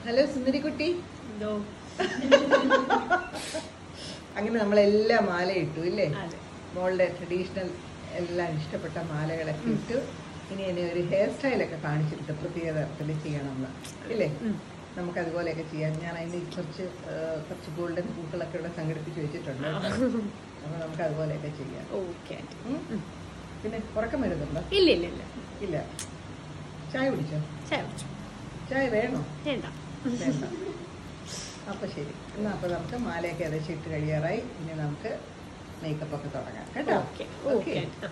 Hello സുന്ദരിക്കുട്ടി എന്തോ അങ്ങനെ നമ്മളെല്ലാം മാല ഇട്ടു ഇല്ലേ അതെ മോളുടെ ട്രഡീഷണൽ എല്ലാം ഇഷ്ടപ്പെട്ട മാലകളൊക്കെ ഇട്ടു ഇനി എന്നെ ഒരു ഹെയർ സ്റ്റൈലൊക്കെ കാണിച്ചിട്ട് പ്രത്യേക തരത്തിൽ ചെയ്യണം എന്ന് ഇല്ലേ ഉം. നമുക്ക് അതുപോലെയൊക്കെ ചെയ്യാം ഞാൻ അതിന് കുറച്ച് ആ, കുറച്ച് ഗോൾഡൻ പൂക്കളൊക്കെ ഇവിടെ സംഘടിപ്പിച്ച് വെച്ചിട്ടുണ്ട് അപ്പോൾ നമുക്ക് അതുപോലെയൊക്കെ ചെയ്യാം ഓക്കെ ഉം? പിന്നെ ഉറക്കം വരുന്നുണ്ടോ ഇല്ല ഇല്ല ഇല്ല ഇല്ല ചായ കുടിച്ചോ ചായ കുടിച്ചു ചായ വേണോ വേണ്ട വേണ്ട അപ്പൊ ശരി എന്നാ അപ്പൊ നമുക്ക് മാലയൊക്കെ ഏകദേശം ഇട്ട് കഴിയാറായി ഇനി നമുക്ക് മേക്കപ്പ് ഒക്കെ തുടങ്ങാം കേട്ടോ ഓക്കെ ഓക്കെ ഓക്കെ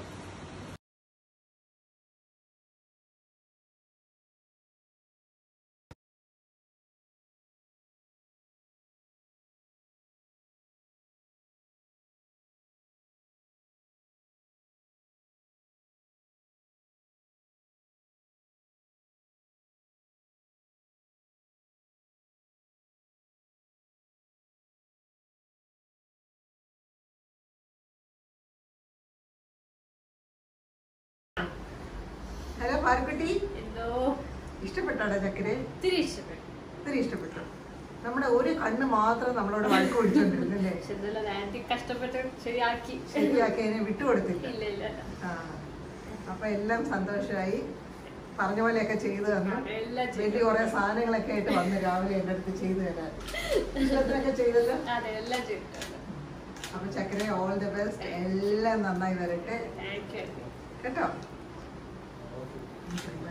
ഹലോ പാർക്കുട്ടി എന്തോ ഇഷ്ടപ്പെട്ടാടോ ചക്കരെ ഒത്തിരി ഇഷ്ടപ്പെട്ടു ഒത്തിരി ഇഷ്ടപ്പെട്ടു നമ്മുടെ ഒരു കണ്ണ് മാത്രം നമ്മളോട് വഴക്ക് പിടിച്ചോണ്ടിരുന്നല്ലേ പക്ഷെ എന്നാലും ആന്റി കഷ്ടപ്പെട്ട് ശരിയാക്കി ശരിയാക്കി അതിനെ വിട്ടുകൊടുത്തില്ല ഇല്ല ഇല്ല ആ അപ്പൊ എല്ലാം സന്തോഷമായി പറഞ്ഞ പോലെയൊക്കെ ചെയ്തു തന്നു അതെ, എല്ലാം ചെയ്തു. വലിയ കുറെ സാധനങ്ങളൊക്കെ ആയിട്ട് വന്ന് രാവിലെ എൻ്റെ അടുത്ത് ചെയ്തു തരാൻ ഇഷ്ടത്തിനൊക്കെ ചെയ്തല്ലോ അതെ എല്ലാം ചെയ്തിട്ടുണ്ട് അപ്പൊ ചക്കര ഓൾ ദി ബെസ്റ്റ് എല്ലാം നന്നായി വരട്ടെ താങ്ക് യു കേട്ടോ